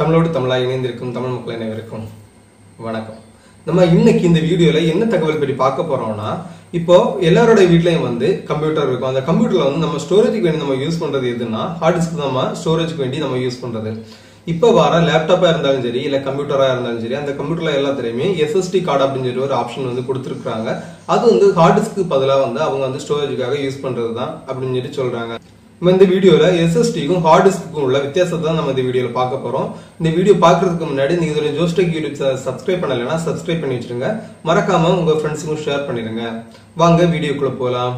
தமிழோடு தமிழாக இணைந்திருக்கும் தமிழ் மக்கள் அனைவருக்கும் வணக்கம் நம்ம இன்னைக்கு இந்த வீடியோல என்ன தகவல் பற்றி பார்க்க போறோம்னா இப்போ எல்லாரோட வீட்லயும் வந்து கம்ப்யூட்டர் இருக்கும் அந்த கம்ப்யூட்டர்ல வந்து நம்ம ஸ்டோரேஜுக்கு வேண்டி நம்ம யூஸ் பண்றது எதுன்னா ஹார்ட் டிஸ்க் நம்ம ஸ்டோரேஜ்க்கு வேண்டி நம்ம யூஸ் பண்றது இப்போ வர லேப்டாப்பா இருந்தாலும் சரி இல்ல கம்ப்யூட்டரா இருந்தாலும் சரி அந்த கம்ப்யூட்டர்ல எல்லாத்துலயுமே எஸ்எஸ்டி கார்டு அப்படின்னு சொல்லி ஒரு ஆப்ஷன் வந்து கொடுத்துருக்காங்க அது வந்து ஹார்ட் டிஸ்க்கு பதிலாக வந்து அவங்க வந்து ஸ்டோரேஜுக்காக யூஸ் பண்றது தான் அப்படின்னு சொல்லி சொல்றாங்க நம்ம இந்த வீடியோல எஸ்எஸ்டிக்கும் ஹார்ட் டிஸ்க்கும் உள்ள வித்தியாசத்தை தான் நம்ம இந்த வீடியோல பார்க்க போறோம் இந்த வீடியோ பார்க்கறதுக்கு முன்னாடி நீங்க இதுல ஜோஸ்டெக் யூடியூப் சப்ஸ்கிரைப் பண்ணலைன்னா சப்ஸ்கிரைப் பண்ணி வச்சிருங்க மறக்காம உங்க ஃப்ரெண்ட்ஸுக்கும் ஷேர் பண்ணிருங்க வாங்க வீடியோக்குள்ள போலாம்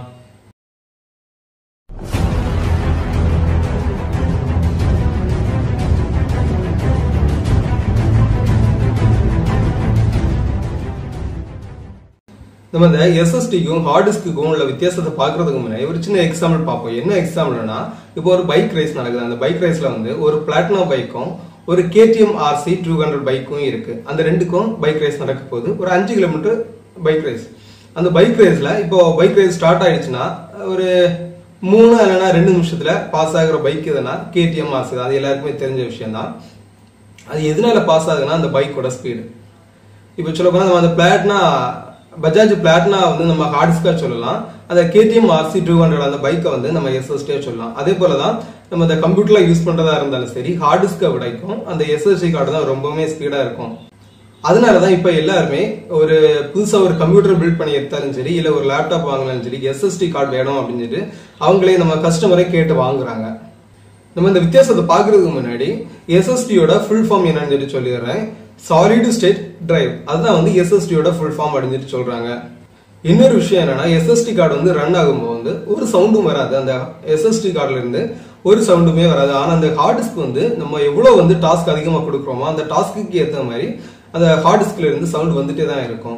நம்ம இந்த எஸ்எஸ்டிக்கும் ஹார்ட் டிஸ்க்குக்கும் உள்ள வித்தியாசத்தை பார்க்கறதுக்கு முன்னாடி ஒரு சின்ன எக்ஸாம்பிள் பார்ப்போம் என்ன எக்ஸாம்பிள்னா இப்போ ஒரு பைக் ரேஸ் நடக்குது அந்த பைக் ரேஸ்ல வந்து ஒரு பிளாட்டினா பைக்கும் ஒரு கேடிஎம் ஆர்சி டூ ஹண்ட்ரட் பைக்கும் இருக்கு அந்த ரெண்டுக்கும் பைக் ரேஸ் நடக்க போகுது ஒரு அஞ்சு கிலோமீட்டர் பைக் ரேஸ் அந்த பைக் ரேஸ்ல இப்போ பைக் ரேஸ் ஸ்டார்ட் ஆயிடுச்சுன்னா ஒரு மூணு இல்லைன்னா ரெண்டு நிமிஷத்துல பாஸ் ஆகுற பைக் எதுனா கேடிஎம் ஆர்சி அது எல்லாருக்குமே தெரிஞ்ச விஷயம் தான் அது எதனால பாஸ் ஆகுதுன்னா அந்த பைக்கோட ஸ்பீடு இப்போ சொல்ல போனா நம்ம அந்த பிளாட்னா பஜாஜ் பிளாட்னா வந்து நம்ம ஹார்டிஸ்கா சொல்லலாம் அந்த கேடிஎம் ஆர்சி டூ ஹண்ட்ரட் அந்த பைக்கை வந்து நம்ம எஸ்எஸ்டியா சொல்லலாம் அதே போல தான் நம்ம இந்த கம்ப்யூட்டர்ல யூஸ் பண்றதா இருந்தாலும் சரி ஹார்டிஸ்கை விடைக்கும் அந்த எஸ்எஸ்டி கார்டு தான் ரொம்பவுமே ஸ்பீடா இருக்கும் அதனாலதான் இப்ப எல்லாருமே ஒரு புதுசா ஒரு கம்ப்யூட்டர் பில்ட் பண்ணி எடுத்தாலும் சரி இல்ல ஒரு லேப்டாப் வாங்கினாலும் சரி எஸ்எஸ்டி கார்டு வேணும் அப்படின்னு சொல்லிட்டு அவங்களே நம்ம கஸ்டமரை கேட்டு வாங்குறாங்க நம்ம இந்த வித்தியாசத்தை பாக்குறதுக்கு முன்னாடி எஸ்எஸ்டியோட ஃபுல் ஃபார்ம் என்னன்னு சொல்லி சொல்லிடுறேன் சாலிட் ஸ்டேட் டிரைவ் அதுதான் வந்து எஸ்எஸ்டியோட ஃபுல் ஃபார்ம் அப்படின்னு சொல்லி சொல்றாங்க இன்னொரு விஷயம் என்னன்னா எஸ்எஸ்டி கார்டு வந்து ரன் ஆகும்போது வந்து ஒரு சவுண்டும் வராது அந்த எஸ்எஸ்டி கார்டுல இருந்து ஒரு சவுண்டுமே வராது ஆனா அந்த ஹார்ட் டிஸ்க் வந்து நம்ம எவ்வளவு வந்து டாஸ்க் அதிகமா கொடுக்குறோமோ அந்த டாஸ்க்கு ஏத்த மாதிரி அந்த ஹார்ட் டிஸ்க்ல இருந்து சவுண்ட் வந்துட்டே தான் இருக்கும்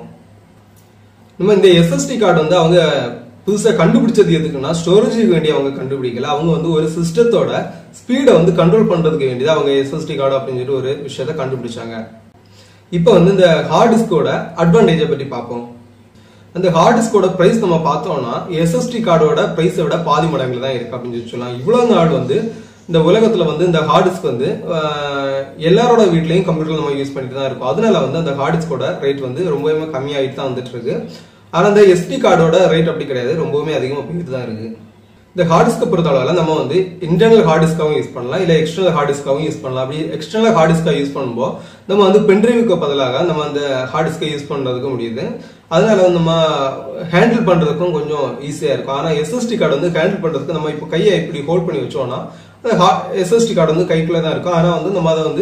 நம்ம இந்த எஸ்எஸ்டி கார்டு வந்து அவங்க புதுசா கண்டுபிடிச்சது எதுக்குன்னா ஸ்டோரேஜுக்கு வேண்டி அவங்க கண்டுபிடிக்கல அவங்க வந்து ஒரு சிஸ்டத்தோட ஸ்பீடை வந்து கண்ட்ரோல் பண்றதுக்கு வேண்டியது அவங்க எஸ்எஸ்டி கார்டு அப்படின்னு சொல்லி ஒரு விஷயத்த கண்டுபிடிச்சாங்க இப்போ வந்து இந்த ஹார்ட் டிஸ்கோட அட்வான்டேஜை பற்றி பார்ப்போம் அந்த ஹார்ட் டிஸ்கோட பிரைஸ் நம்ம பார்த்தோம்னா எஸ்எஸ்டி கார்டோட பிரைஸை விட பாதி மடங்குல தான் இருக்கு அப்படின்னு சொல்லி சொல்லலாம் இவ்வளவு நாள் வந்து இந்த உலகத்துல வந்து இந்த ஹார்ட் டிஸ்க் வந்து ஆஹ், எல்லாரோட வீட்லயும் கம்ப்யூட்டர் நம்ம யூஸ் பண்ணிட்டு தான் இருக்கோம் அதனால வந்து அந்த ஹார்ட் டிஸ்கோட ரேட் வந்து ரொம்பவுமே கம்மியாயிட்டு தான் வந்துட்டு இருக்கு ஆனா இந்த எஸ்டி கார்டோட ரேட் அப்படி கிடையாது ரொம்பவுமே அதிகமா போயிட்டு தான் இருக்கு இந்த ஹார்ட் டிஸ்கை பொறுத்தளவில் நம்ம வந்து இன்டர்னல் ஹார்ட் டிஸ்காவும் யூஸ் பண்ணலாம் இல்ல எக்ஸ்டர்னல் ஹார்ட் டிஸ்காவும் யூஸ் பண்ணலாம் அப்படி எக்ஸ்டர்னல் ஹார்ட் டிஸ்கா யூஸ் பண்ணும்போது நம்ம வந்து பென்ட்ரைவுக்கு பதிலாக நம்ம அந்த ஹார்ட் டிஸ்கை யூஸ் பண்றதுக்கு முடியுது அதனால வந்து நம்ம ஹேண்டில் பண்றதுக்கும் கொஞ்சம் ஈஸியா இருக்கும் ஆனா எஸ்எஸ்டி கார்டு வந்து ஹேண்டில் பண்றதுக்கு நம்ம இப்போ கையை இப்படி ஹோல்ட் பண்ணி வச்சோம்னா அந்த எஸ்எஸ்டி கார்டு வந்து கைக்குள்ள தான் இருக்கும் ஆனா வந்து நம்ம அதை வந்து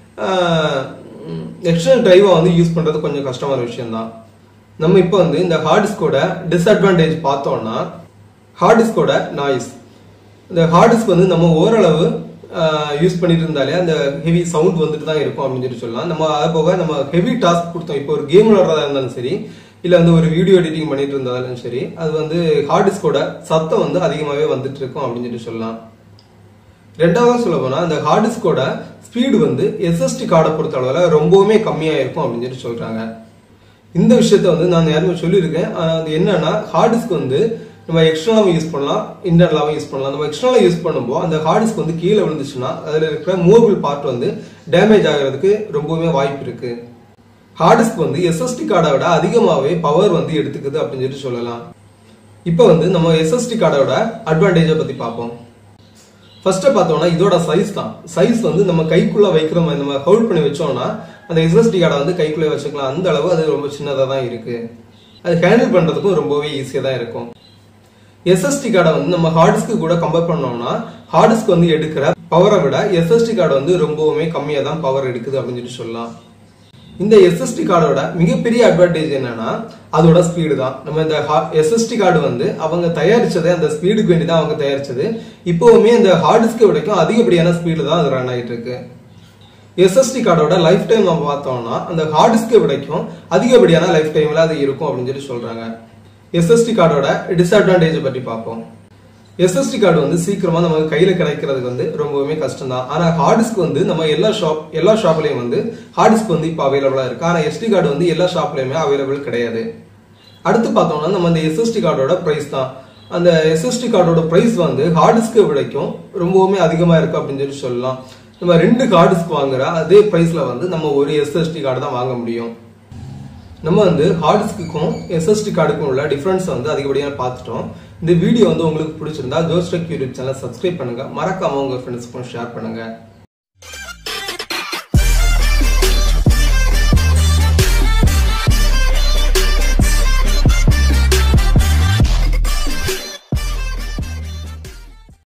எக்ஸ்டர்னல் டிரைவை வந்து யூஸ் பண்றது கொஞ்சம் கஷ்டமான விஷயம் தான் நம்ம இப்போ வந்து இந்த ஹார்ட் டிஸ்கோட டிஸ்அட்வான்டேஜ் பார்த்தோம்னா ஹார்ட் டிஸ்கோட நாய்ஸ் இந்த ஹார்ட் டிஸ்க் வந்து நம்ம ஓரளவு யூஸ் பண்ணிட்டு இருந்தாலே அந்த ஹெவி சவுண்ட் வந்துட்டு தான் இருக்கும் அப்படின்னு சொல்லி சொல்லலாம் நம்ம அது போக நம்ம ஹெவி டாஸ்க் கொடுத்தோம் இப்போ ஒரு கேம் விளாடுறதா இருந்தாலும் சரி இல்ல வந்து ஒரு வீடியோ எடிட்டிங் பண்ணிட்டு இருந்தாலும் சரி அது வந்து ஹார்ட் டிஸ்கோட சத்தம் வந்து அதிகமாகவே வந்துட்டு இருக்கும் அப்படின்னு சொல்லி சொல்லலாம் ரெண்டாவது சொல்ல போனா அந்த ஹார்ட் டிஸ்கோட ஸ்பீடு வந்து எஸ்எஸ்டி கார்டை பொறுத்த அளவுல ரொம்பவுமே கம்மியா இருக்கும் அப்படின்னு சொல்லி சொல்றாங்க இந்த விஷயத்த வந்து நான் யாருமே சொல்லியிருக்கேன் ஆனா அது என்னன்னா ஹார்ட் டிஸ்க் வந்து நம்ம எக்ஸ்டர்னலாகவும் யூஸ் பண்ணலாம் இன்டர்னலாகவும் யூஸ் பண்ணலாம் நம்ம எக்ஸ்டர்னலா யூஸ் பண்ணும்போது அந்த ஹார்ட் டிஸ்க் வந்து கீழே விழுந்துச்சுன்னா அதுல இருக்கிற மூவபிள் பார்ட் வந்து டேமேஜ் ஆகிறதுக்கு ரொம்பவுமே வாய்ப்பு இருக்கு ஹார்ட் டிஸ்க் வந்து எஸ்எஸ்டி கார்டை விட அதிகமாகவே பவர் வந்து எடுத்துக்குது அப்படின்னு சொல்லி சொல்லலாம் இப்போ வந்து நம்ம எஸ்எஸ்டி கார்டோட அட்வான்டேஜை பத்தி பார்ப்போம் ஃபர்ஸ்ட் பார்த்தோம்னா இதோட சைஸ் தான் சைஸ் வந்து நம்ம கைக்குள்ள வைக்கிற மாதிரி நம்ம ஹோல்ட் பண்ணி வச்சோம்னா அந்த எஸ்எஸ்டி கார்டை வந்து கைக்குள்ள வச்சுக்கலாம் அந்த அளவு அது ரொம்ப சின்னதாக தான் இருக்கு அது ஹேண்டில் பண்றதுக்கும் ரொம்பவே ஈஸியாக தான் இருக்கும் எஸ்எஸ்டி கார்டை வந்து நம்ம ஹார்ட் டிஸ்க்கு கூட கம்பேர் பண்ணோம்னா ஹார்ட் டிஸ்க் வந்து எடுக்கிற பவரை விட எஸ்எஸ்டி கார்டு வந்து ரொம்பவுமே கம்மியாக தான் பவர் எடுக்குது அப்படின்னு சொல்லி சொல்லலாம் இந்த எஸ்எஸ்டி கார்டோட மிகப்பெரிய அட்வான்டேஜ் என்னன்னா அதோட ஸ்பீடு தான் நம்ம இந்த எஸ்எஸ்டி கார்டு வந்து அவங்க தயாரிச்சதே அந்த ஸ்பீடுக்கு வேண்டி தான் அவங்க தயாரிச்சது இப்போவுமே இந்த ஹார்ட் டிஸ்க் வரைக்கும் அதிகப்படியான ஸ்பீடு தான் அது ரன் ஆகிட்டு இருக்கு எஸ்எஸ்டி கார்டோட லைஃப் டைம் நம்ம பார்த்தோம்னா அந்த ஹார்ட் டிஸ்க் வரைக்கும் அதிகப்படியான லைஃப் டைம்ல அது இருக்கும் அப்படின்னு சொல்லி சொல்றாங்க எஸ்எஸ்டி கார்டோட டிஸ்அட்வான்டேஜ் பற்றி பார்ப்போம் எஸ்எஸ்டி கார்டு வந்து சீக்கிரமா நமக்கு கையில கிடைக்கிறதுக்கு வந்து ரொம்பவுமே கஷ்டம் தான் ஆனா ஹார்ட் டிஸ்க் வந்து நம்ம எல்லா ஷாப் எல்லா ஷாப்லயும் வந்து ஹார்ட் டிஸ்க் வந்து இப்போ அவைலபிளா இருக்கு ஆனா எஸ்டி கார்டு வந்து எல்லா ஷாப்லயுமே அவைலபிள் கிடையாது அடுத்து பார்த்தோம்னா நம்ம அந்த எஸ்எஸ்டி கார்டோட பிரைஸ் தான் அந்த எஸ்எஸ்டி கார்டோட பிரைஸ் வந்து ஹார்ட் டிஸ்கை விடைக்கும் ரொம்பவுமே அதிகமா இருக்கு அப்படின்னு சொல்லி சொல்லலாம் நம்ம ரெண்டு ஹார்ட் டிஸ்க் வாங்குற அதே பிரைஸ்ல வந்து நம்ம ஒரு எஸ்எஸ்டி கார்டு தான் வாங்க முடியும் நம்ம வந்து ஹார்ட் டிஸ்க்குக்கும் எஸ்எஸ்டி கார்டுக்கும் உள்ள டிஃபரன்ஸ் வந்து அதிகப்படியாக பார்த்துட்டோம் இந்த வீடியோ வந்து உங்களுக்கு பிடிச்சிருந்தா ஜோஸ்டெக் யூடியூப் சேனல் சப்ஸ்கிரைப் பண்ணுங்க மறக்காம உங்க ஃப்ரெண்ட்ஸ்க்கும் ஷேர் பண்ணுங்க